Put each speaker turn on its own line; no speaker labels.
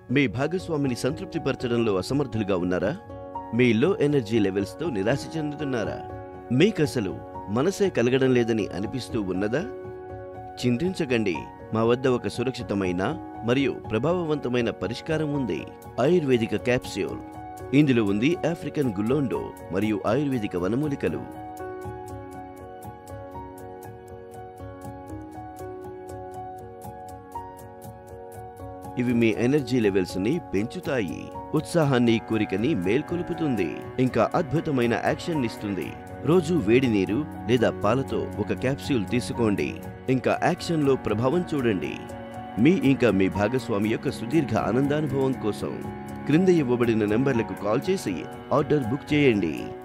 మీ భాగస్వామిని సంతృప్తిపరచడంలో అసమర్థులుగా ఉన్నారా మీ లో ఎనర్జీ లెవెల్స్తో నిరాశ చెందుతున్నారా మీకసలు మనసే కలగడం లేదని అనిపిస్తూ ఉన్నదా చింతించకండి మా వద్ద ఒక సురక్షితమైన మరియు ప్రభావవంతమైన పరిష్కారం ఉంది ఆయుర్వేదిక క్యాప్స్యూల్ ఇందులో ఉంది ఆఫ్రికన్ గుల్లోండో మరియు ఆయుర్వేదిక వనమూలికలు ఇవి మీ ఎనర్జీ లెవెల్స్ ని పెంచుతాయి ఉత్సాహాన్ని కోరికని మేల్కొలుపుతుంది ఇంకా అద్భుతమైన యాక్షన్ ఇస్తుంది రోజు వేడి నీరు లేదా పాలతో ఒక క్యాప్సూల్ తీసుకోండి ఇంకా యాక్షన్ లో ప్రభావం చూడండి మీ ఇంకా మీ భాగస్వామి యొక్క సుదీర్ఘ ఆనందానుభవం కోసం క్రింద ఇవ్వబడిన నెంబర్లకు కాల్ చేసి ఆర్డర్ బుక్ చేయండి